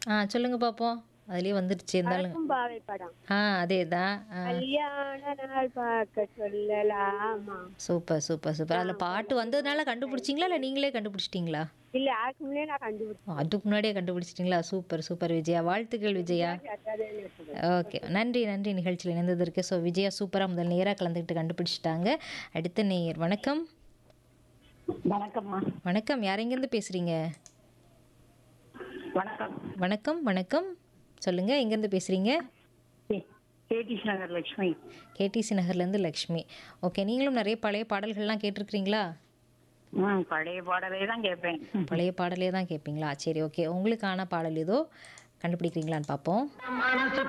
ஆ சொல்லுங்க பார்ப்போம் அதுலேயே வந்துடுச்சு இருந்தாலும் பறக்கும் பாவை படம் ஆ அதே தான் கல்யாண நாள் பார்க்க சொல்லலாமா சூப்பர் சூப்பர் சூப்பர் அதில் பாட்டு வந்ததுனால கண்டுபிடிச்சிங்களா இல்லை நீங்களே கண்டுபிடிச்சிட்டிங்களா இல்ல அதுக்கு முன்னே நான் கண்டுபிடிச்சேன் அதுக்கு முன்னாடியே கண்டுபிடிச்சிட்டிங்களா சூப்பர் சூப்பர் விஜயா வாழ்த்துக்கள் விஜயா ஓகே நன்றி நன்றி நிகழ்ச்சியில் இணைந்ததற்கு ஸோ விஜயா சூப்பராக முதல் நேராக கலந்துக்கிட்டு கண்டுபிடிச்சிட்டாங்க அடுத்த நேயர் வணக்கம் வணக்கம்மா வணக்கம் யார் எங்கேருந்து பேசுகிறீங்க வணக்கம் வணக்கம் வணக்கம் சொல்லுங்கள் எங்கேருந்து பேசுகிறீங்க கேடிஸ் நகர் லட்சுமி கேடிசி நகர்லேருந்து லக்ஷ்மி ஓகே நீங்களும் நிறைய பழைய பாடல்கள்லாம் கேட்டிருக்கிறீங்களா ம் பழைய பாடலே தான் கேட்பேன் பழைய பாடலே தான் கேட்பீங்களா சரி ஓகே உங்களுக்கான பாடல் ஏதோ கண்டுபிடிக்கிறீங்களான்னு பார்ப்போம்